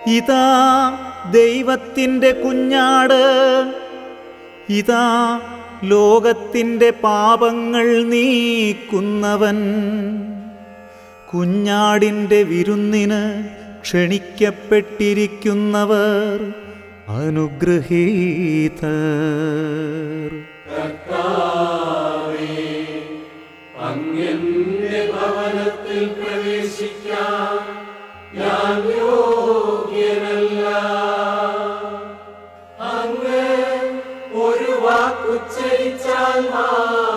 ഇതാ ദൈവത്തിൻ്റെ കുഞ്ഞാട് ഇതാ ലോകത്തിൻ്റെ പാപങ്ങൾ നീക്കുന്നവൻ കുഞ്ഞാടിൻ്റെ വിരുന്നിന് ക്ഷണിക്കപ്പെട്ടിരിക്കുന്നവർ അനുഗ്രഹീതർ അങ്ങന്റെ ഭവനത്തിൽ പ്രവേശിക്കാൻ ഞാൻ യോഗ്യനല്ല അങ്ങ് ഒരു വാക്കുച്ചരിച്ചാൽ മാത്രം